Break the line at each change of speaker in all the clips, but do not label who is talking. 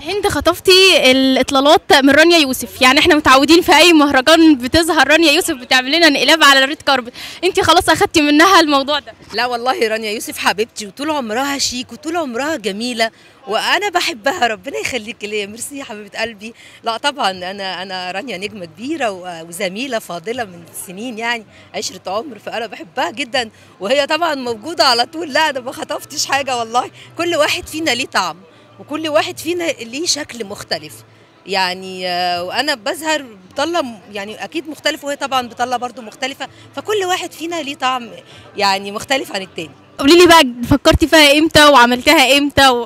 هند خطفتي الاطلالات من رانيا يوسف يعني احنا متعودين في اي مهرجان بتظهر رانيا يوسف بتعمل لنا انقلاب على الريد كاربت انت خلاص اخدتي منها الموضوع ده
لا والله رانيا يوسف حبيبتي وطول عمرها شيك وطول عمرها جميله وانا بحبها ربنا يخليك ليا ميرسي يا حبيبه قلبي لا طبعا انا انا رانيا نجمه كبيره و- وزميله فاضله من سنين يعني عشره عمر فانا بحبها جدا وهي طبعا موجوده على طول لا انا ما خطفتش حاجه والله كل واحد فينا ليه طعم وكل واحد فينا ليه شكل مختلف يعني آه، وانا بظهر بطلة م- يعني اكيد مختلف وهي طبعا بطلة برضو مختلفه فكل واحد فينا ليه طعم يعني مختلف عن التاني
قولي لي بقى فكرتي فيها امتى وعملتها امتى و...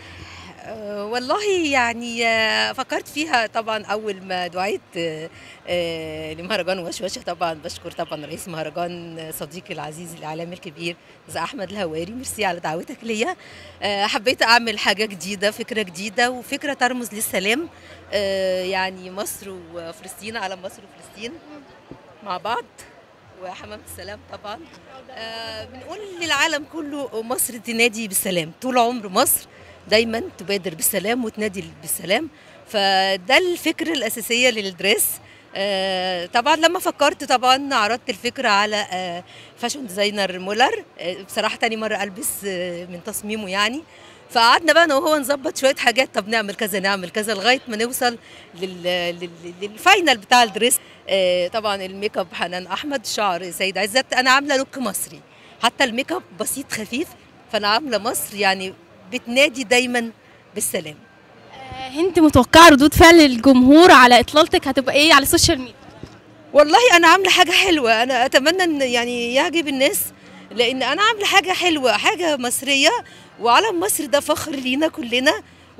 آه، والله يعني آه، فكرت فيها طبعا اول ما دعيت آه، آه، لمهرجان وشوشه طبعا بشكر طبعا رئيس مهرجان آه، صديقي العزيز الاعلامي الكبير استاذ احمد الهواري ميرسي على دعوتك ليا آه، حبيت اعمل حاجه جديده فكره جديده وفكره ترمز للسلام آه، يعني مصر وفلسطين على مصر وفلسطين مع بعض وحمام السلام طبعا آه، بنقول للعالم كله مصر تنادي بالسلام طول عمر مصر دايما تبادر بالسلام وتنادي بالسلام فده الفكرة الأساسية للدريس آه، طبعا لما فكرت طبعا عرضت الفكرة على آه، فاشون ديزاينر مولر آه، بصراحة تاني مرة ألبس آه، من تصميمه يعني فقعدنا بقى انا وهو نظبط شويه حاجات طب نعمل كذا نعمل كذا لغايه ما نوصل لل... لل... للفاينل بتاع الدريس آه، طبعا الميك اب حنان احمد شعر سيد عزت انا عامله لوك مصري حتى الميك اب بسيط خفيف فانا عامله مصر يعني بتنادي دايما بالسلام
آه، هند متوقعه ردود فعل الجمهور على اطلالتك هتبقى ايه على السوشيال ميديا
والله انا عامله حاجه حلوه انا اتمنى ان يعني يعجب الناس لان انا عامله حاجه حلوه حاجه مصريه وعلم مصر ده فخر لينا كلنا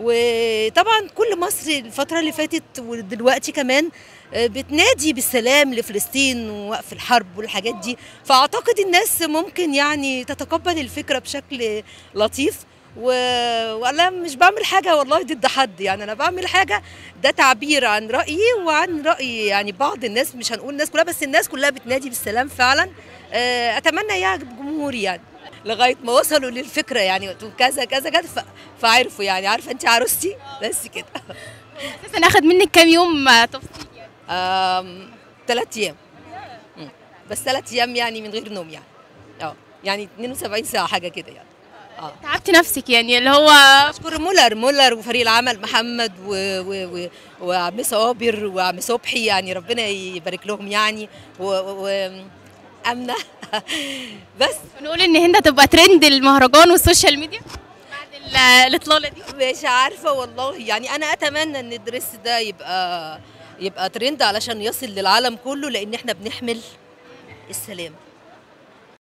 وطبعا كل مصر الفتره اللي فاتت ودلوقتي كمان آه، بتنادي بالسلام لفلسطين ووقف الحرب والحاجات دي فاعتقد الناس ممكن يعني تتقبل الفكره بشكل لطيف و... وانا مش بعمل حاجه والله ضد حد يعني انا بعمل حاجه ده تعبير عن رايي وعن راي يعني بعض الناس مش هنقول الناس كلها بس الناس كلها بتنادي بالسلام فعلا آه، اتمنى يعجب جمهوري يعني لغايه ما وصلوا للفكره يعني قلت لهم كذا كذا كذا ف... فعرفوا يعني عارفه انت عروستي بس كده
اساسا اخد منك كام يوم آه، تفصيل
آم، ثلاث ايام مم. بس ثلاث ايام يعني من غير نوم يعني اه يعني 72 ساعه حاجه كده يعني اه
تعبتي نفسك يعني اللي هو
اشكر مولر مولر وفريق العمل محمد و و و وعم صابر وعم صبحي يعني ربنا يبارك لهم يعني و, و و- امنه بس
بنقول ان هند هتبقى ترند المهرجان والسوشيال ميديا بعد ال- الاطلاله دي
مش عارفه والله يعني انا اتمنى ان الدريس ده يبقى يبقى ترند علشان يصل للعالم كله لان احنا بنحمل السلام